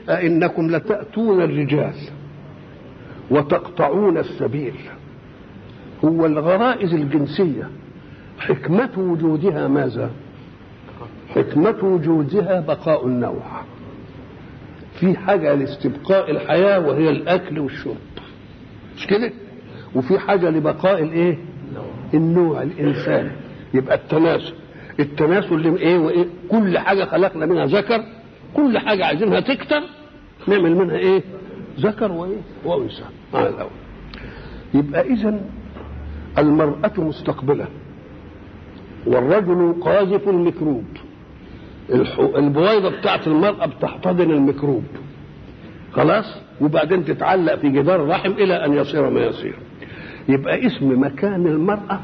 أئنكم لتأتون الرجال وتقطعون السبيل هو الغرائز الجنسية حكمة وجودها ماذا؟ حكمة وجودها بقاء النوع في حاجة لاستبقاء الحياة وهي الأكل والشرب مش كده؟ وفي حاجة لبقاء الإيه؟ النوع الإنساني يبقى التناسل التناسل اللي إيه وإيه؟ كل حاجة خلقنا منها ذكر كل حاجة عايزينها تكتر نعمل منها إيه؟ ذكر وإيه؟ وأنثى على الأول يبقى إذا المرأة مستقبلة والرجل قاذف الميكروب البويضة بتاعت المرأة بتحتضن الميكروب خلاص وبعدين تتعلق في جدار الرحم إلى أن يصير ما يصير يبقى اسم مكان المرأة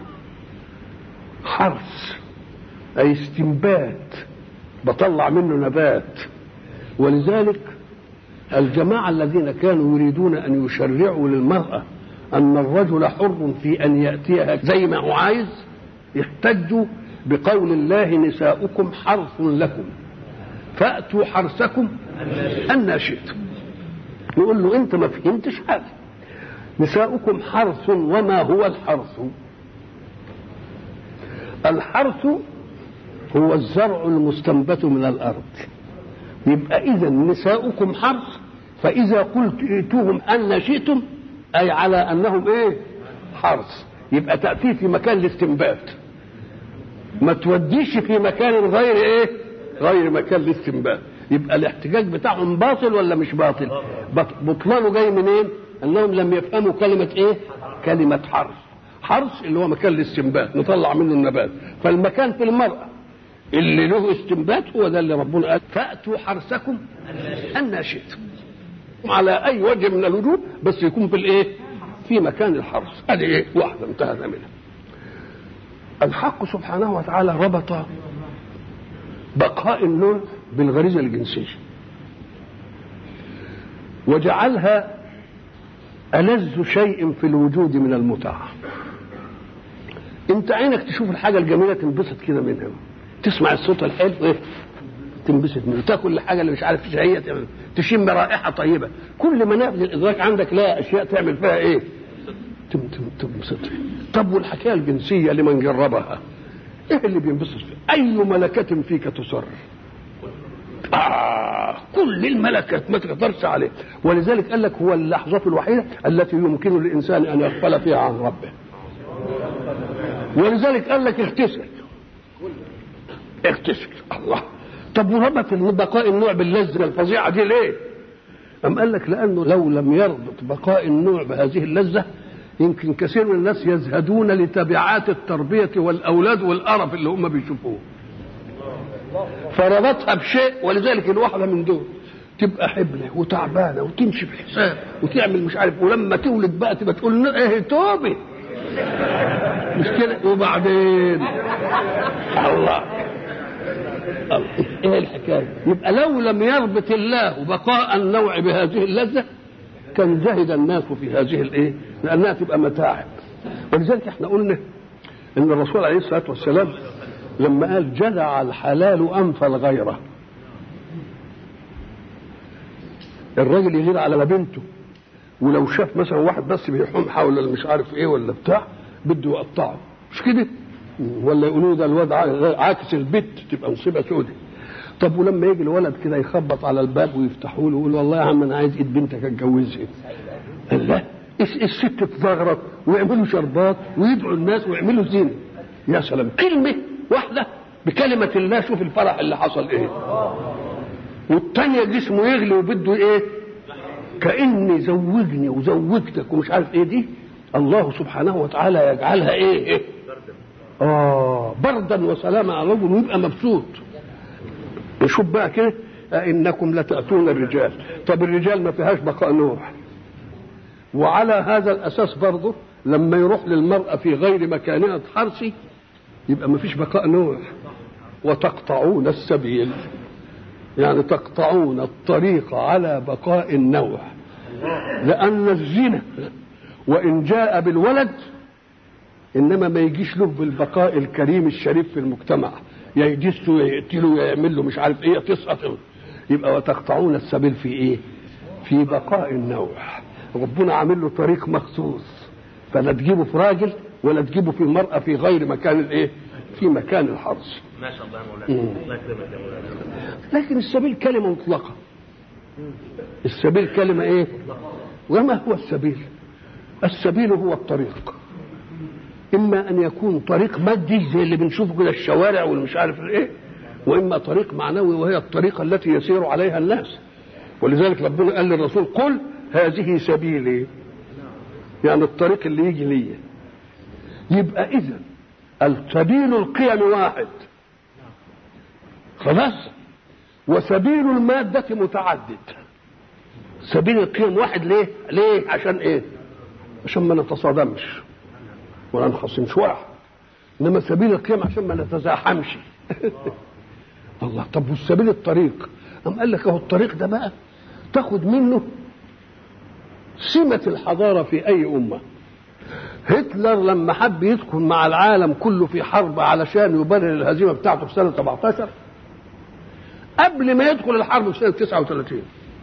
حرث أي استنبات بطلع منه نبات ولذلك الجماعة الذين كانوا يريدون أن يشرعوا للمرأة أن الرجل حر في أن يأتيها زي ما هو عايز يحتجوا بقول الله نساؤكم حرث لكم فأتوا حرثكم أن شئتم يقول له أنت ما فهمتش حاجة نساؤكم حرث وما هو الحرث الحرث هو الزرع المستنبت من الأرض يبقى إذا نساؤكم حرث فإذا قلت ائتوهم أن شئتم أي على أنهم إيه حرث يبقى تأتي في مكان الاستنبات ما توديش في مكان غير ايه غير مكان الاستنبات يبقى الاحتجاج بتاعهم باطل ولا مش باطل بطلانه جاي منين انهم لم يفهموا كلمه ايه كلمه حرث حرث اللي هو مكان الاستنبات نطلع منه النبات فالمكان في المراه اللي له استنبات هو ده اللي ربنا قال فاتوا حرثكم ان شئتم على اي وجه من الوجوه بس يكون في الايه في مكان الحرث ادي ايه واحده انتهينا منها الحق سبحانه وتعالى ربط بقاء النوع بالغريزه الجنسيه وجعلها ألذ شيء في الوجود من المتعة انت عينك تشوف الحاجة الجميلة تنبسط كده منها تسمع الصوت الحلو ايه تنبسط منه تاكل الحاجة اللي مش عارف هي تشم رائحة طيبة كل منافذ الإدراك عندك لها أشياء تعمل فيها ايه تنبسط طب والحكايه الجنسيه لمن جربها ايه اللي بينبسط فيه اي ملكه فيك تسر آه كل الملكات ما تقدرش عليه ولذلك قال لك هو اللحظة الوحيدة التي يمكن للإنسان أن يغفل فيها عن ربه ولذلك قال لك اغتسل اغتسل الله طب وربط بقاء النوع باللذة الفظيعة دي ليه؟ أم قال لك لأنه لو لم يربط بقاء النوع بهذه اللذة يمكن كثير من الناس يزهدون لتبعات التربية والأولاد والقرف اللي هم بيشوفوه فربطها بشيء ولذلك الواحدة من دول تبقى حبلة وتعبانة وتمشي بحساب وتعمل مش عارف ولما تولد بقى تبقى تقول ايه توبي مش كده وبعدين الله ايه الحكايه يبقى لو لم يربط الله بقاء النوع بهذه اللذه كان زهد الناس في هذه الايه لانها تبقى متاعب ولذلك احنا قلنا ان الرسول عليه الصلاه والسلام لما قال جدع الحلال انف الغيره الراجل يغير على بنته ولو شاف مثلا واحد بس بيحوم حول مش عارف ايه ولا بتاع بده يقطعه مش كده ولا يقولوا ده الواد عاكس البت تبقى مصيبه سودة طب ولما يجي الولد كده يخبط على الباب ويفتحوا له يقول والله يا عم انا عايز ايد بنتك اتجوزها قال لا الست تزغرط ويعملوا شربات ويدعوا الناس ويعملوا زينه يا سلام كلمه واحده بكلمه الله شوف الفرح اللي حصل ايه والتانية جسمه يغلي وبده ايه كاني زوجني وزوجتك ومش عارف ايه دي الله سبحانه وتعالى يجعلها ايه, إيه؟ اه بردا وسلاما على الرجل ويبقى مبسوط نشوف بقى كده انكم لتاتون الرجال طب الرجال ما فيهاش بقاء نوح وعلى هذا الاساس برضه لما يروح للمراه في غير مكانها حرسي يبقى ما فيش بقاء نوح وتقطعون السبيل يعني تقطعون الطريق على بقاء النوع لان الزنا وان جاء بالولد انما ما يجيش له بالبقاء الكريم الشريف في المجتمع يا يجسه يا يقتله يا يعمل له مش عارف ايه تسقط يبقى وتقطعون السبيل في ايه في بقاء النوع ربنا عامل له طريق مخصوص فلا تجيبه في راجل ولا تجيبه في المرأة في غير مكان الايه في مكان الحرص ما شاء الله يا مولانا الله يكرمك يا مولانا لكن السبيل كلمة مطلقة السبيل كلمة ايه وما هو السبيل السبيل هو الطريق اما ان يكون طريق مادي زي اللي بنشوفه كده الشوارع والمش عارف الايه واما طريق معنوي وهي الطريقه التي يسير عليها الناس ولذلك ربنا قال للرسول قل هذه سبيلي يعني الطريق اللي يجي ليا يبقى اذا السبيل القيم واحد خلاص وسبيل المادة متعدد سبيل القيم واحد ليه؟ ليه؟ عشان ايه؟ عشان ما نتصادمش ولا نخصمش واحد انما سبيل القيم عشان ما نتزاحمش الله طب والسبيل الطريق قام قال لك اهو الطريق ده بقى تاخد منه سمة الحضارة في أي أمة هتلر لما حب يدخل مع العالم كله في حرب علشان يبرر الهزيمة بتاعته في سنة 17 قبل ما يدخل الحرب في سنة 39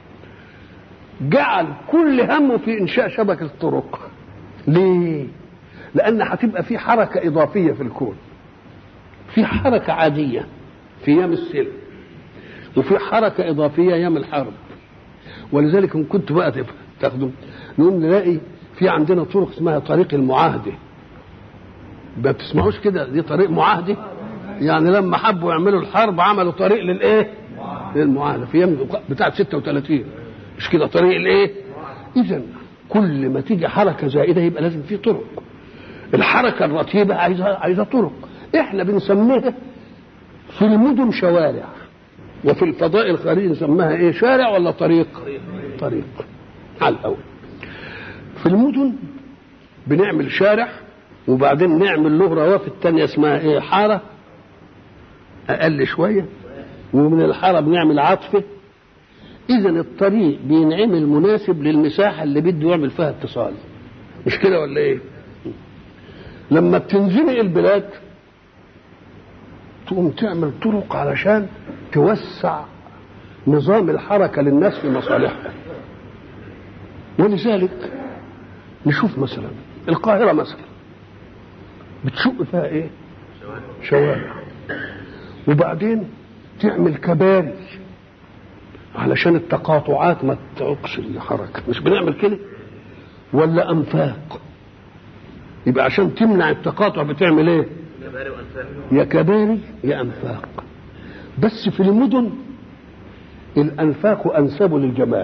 جعل كل همه في إنشاء شبكة الطرق ليه؟ لأن هتبقى في حركة إضافية في الكون في حركة عادية في أيام السلم وفي حركة إضافية أيام الحرب ولذلك إن كنت بقى تاخدوا نقوم نلاقي في عندنا طرق اسمها طريق المعاهدة ما بتسمعوش كده دي طريق معاهدة يعني لما حبوا يعملوا الحرب عملوا طريق للايه للمعاهدة في ايام بتاعه 36 مش كده طريق الايه اذا كل ما تيجي حركة زائدة يبقى لازم في طرق الحركة الرتيبة عايزة عايزة طرق احنا بنسميها في المدن شوارع وفي الفضاء الخارجي نسميها ايه شارع ولا طريق طريق على الاول في المدن بنعمل شارع وبعدين نعمل له روافد تانية اسمها ايه حارة اقل شوية ومن الحارة بنعمل عطفة اذا الطريق بينعمل مناسب للمساحة اللي بده يعمل فيها اتصال مش كده ولا ايه لما بتنزنق البلاد تقوم تعمل طرق علشان توسع نظام الحركة للناس في مصالحها ولذلك نشوف مثلا القاهرة مثلا بتشق فيها ايه شوارع وبعدين تعمل كباري علشان التقاطعات ما تعوقش الحركة مش بنعمل كده ولا أنفاق يبقى عشان تمنع التقاطع بتعمل ايه كباري وانفاق يا كباري يا أنفاق بس في المدن الأنفاق أنسب للجمال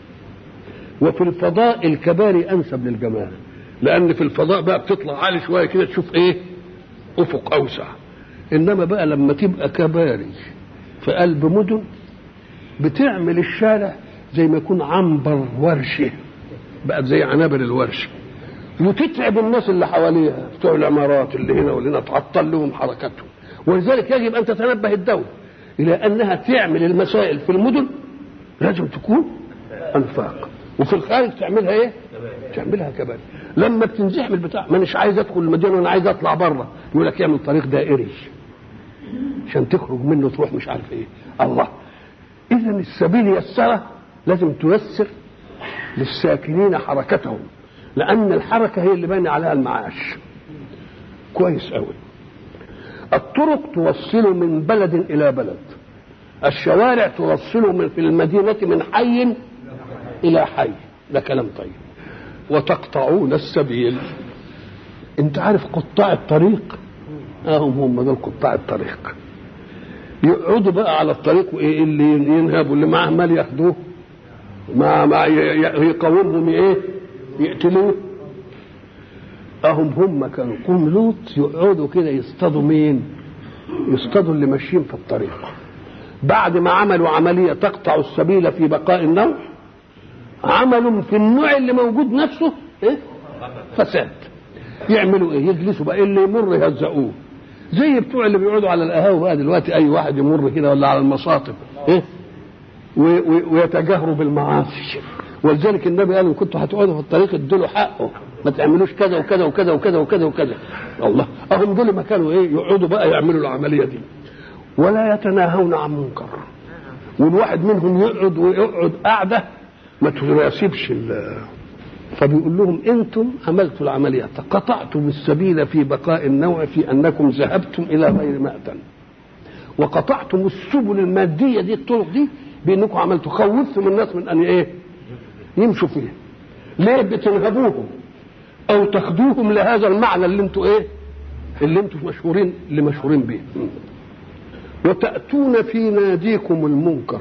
وفي الفضاء الكباري أنسب للجمال لأن في الفضاء بقى بتطلع عالي شوية كده تشوف إيه أفق أوسع إنما بقى لما تبقى كباري في قلب مدن بتعمل الشارع زي ما يكون عنبر ورشة بقت زي عنابر الورشة وتتعب الناس اللي حواليها بتوع العمارات اللي هنا واللي هنا تعطل لهم حركتهم ولذلك يجب ان تتنبه الدوله الى انها تعمل المسائل في المدن لازم تكون انفاق وفي الخارج تعملها ايه؟ تعملها كباري لما بتنزحم البتاع ما مش عايز ادخل المدينه وانا عايز اطلع بره يقول لك اعمل طريق دائري عشان تخرج منه تروح مش عارف ايه الله اذا السبيل يسره لازم تيسر للساكنين حركتهم لان الحركه هي اللي باني عليها المعاش كويس قوي الطرق توصل من بلد الى بلد الشوارع توصل من في المدينه من حي الى حي ده كلام طيب وتقطعون السبيل انت عارف قطاع الطريق اهم هم دول قطاع الطريق يقعدوا بقى على الطريق وايه اللي ينهبوا اللي معاه مال ياخدوه ما ما يقاومهم ايه يقتلوه اهم هم كانوا قوم لوط يقعدوا كده يصطادوا مين يصطادوا اللي ماشيين في الطريق بعد ما عملوا عمليه تقطع السبيل في بقاء النوع عملوا في النوع اللي موجود نفسه ايه فساد يعملوا ايه يجلسوا بقى اللي يمر يهزقوه زي بتوع اللي بيقعدوا على القهاوي بقى دلوقتي اي واحد يمر كده ولا على المصاطب ايه ويتجاهروا بالمعاصي ولذلك النبي قال ان كنتوا هتقعدوا في الطريق ادوا حقه ما تعملوش كذا وكذا وكذا وكذا وكذا وكذا الله اهم دول ما كانوا ايه يقعدوا بقى يعملوا العمليه دي ولا يتناهون عن منكر والواحد منهم يقعد ويقعد قعده ما تناسبش ال- فبيقول لهم انتم عملتوا العمليه قطعتم السبيل في بقاء النوع في انكم ذهبتم الى غير مأتن وقطعتم السبل الماديه دي الطرق دي بانكم عملتوا خوفتم الناس من ان ايه يمشوا فيها ليه بتنهبوهم او تاخدوهم لهذا المعنى اللي انتوا ايه اللي انتوا مشهورين اللي مشهورين بيه وتأتون في ناديكم المنكر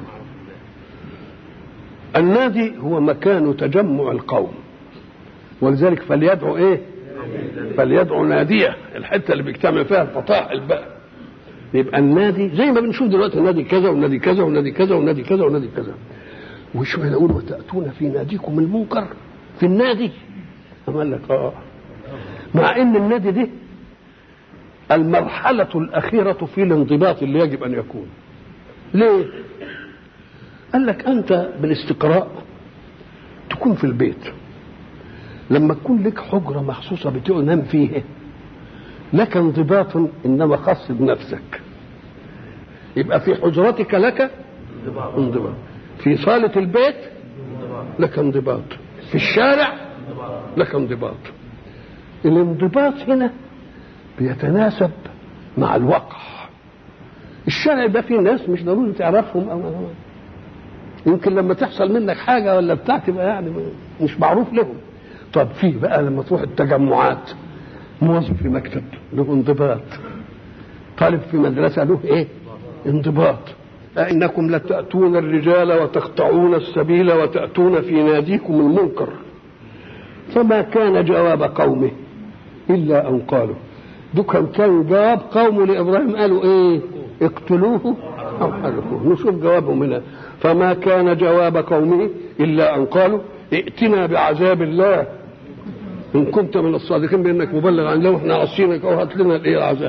النادي هو مكان تجمع القوم ولذلك فليدعو ايه فليدعو ناديه الحته اللي بيجتمع فيها الفطاحل بقى يبقى النادي زي ما بنشوف دلوقتي النادي كذا والنادي كذا والنادي كذا والنادي كذا والنادي كذا وشو يقول وتأتون في ناديكم المنكر في النادي أما قال لك اه مع ان النادي دي المرحلة الأخيرة في الانضباط اللي يجب أن يكون ليه؟ قال لك أنت بالاستقراء تكون في البيت لما تكون لك حجرة مخصوصة بتنام فيها لك انضباط إنما خاص بنفسك يبقى في حجرتك لك انضباط في صالة البيت لك انضباط في الشارع لك انضباط الانضباط هنا بيتناسب مع الوقع الشارع يبقى فيه ناس مش ضروري تعرفهم او يمكن لما تحصل منك حاجه ولا بتاع تبقى يعني مش معروف لهم طب في بقى لما تروح التجمعات موظف في مكتب له انضباط طالب في مدرسه له ايه انضباط أئنكم لتأتون الرجال وتقطعون السبيل وتأتون في ناديكم المنكر فما كان جواب قومه إلا أن قالوا دكان كان جواب قومه لإبراهيم قالوا إيه اقتلوه أو حرقوه نشوف جوابهم هنا فما كان جواب قومه إلا أن قالوا ائتنا بعذاب الله إن كنت من الصادقين بأنك مبلغ عن لو احنا عصينك أو هات لنا الإيه العذاب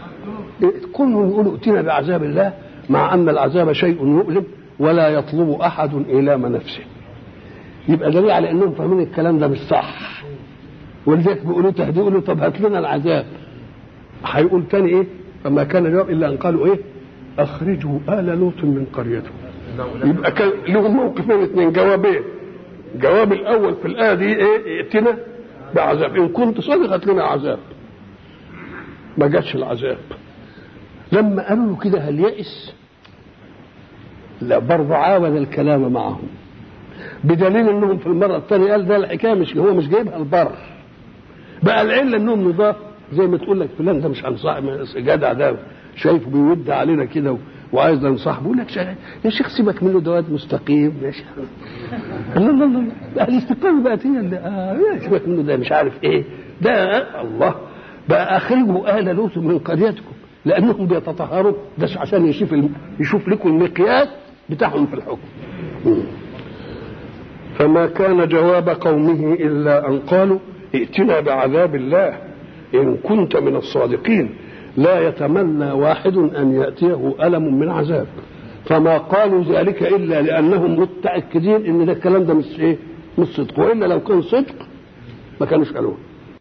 كلهم يقولوا ائتنا بعذاب الله مع أن العذاب شيء مؤلم ولا يطلب أحد إيلام نفسه يبقى دليل على أنهم فاهمين الكلام ده مش صح ولذلك بيقولوا تهدئوا له طب هات لنا العذاب هيقول تاني ايه فما كان جواب الا ان قالوا ايه اخرجوا ال لوط من قريته يبقى كان لهم موقفين اثنين جوابين الجواب الاول في الايه دي ايه ائتنا بعذاب ان كنت صادق هات لنا عذاب ما جاتش العذاب لما قالوا له كده هل يئس لا برضه عاود الكلام معهم بدليل انهم في المره الثانيه قال ده الحكايه مش هو مش جايبها البر بقى العله انهم نضاف زي ما تقول لك فلان ده مش هنصح جدع ده شايفه بيود علينا كده وعايز ننصحه بيقول لك يا شيخ سيبك منه ده واد مستقيم يا شيخ لا لا لا لا الاستقامه بقت هي اللي آه يا سيبك منه ده مش عارف ايه ده آه الله بقى اخرجوا اهل لوط من قريتكم لانهم بيتطهروا ده عشان يشوف يشوف لكم المقياس بتاعهم في الحكم فما كان جواب قومه الا ان قالوا ائتنا بعذاب الله ان كنت من الصادقين لا يتمنى واحد ان ياتيه الم من عذاب فما قالوا ذلك الا لانهم متاكدين ان ده الكلام ده مش ايه مش صدق والا لو كان صدق ما كانوش قالوه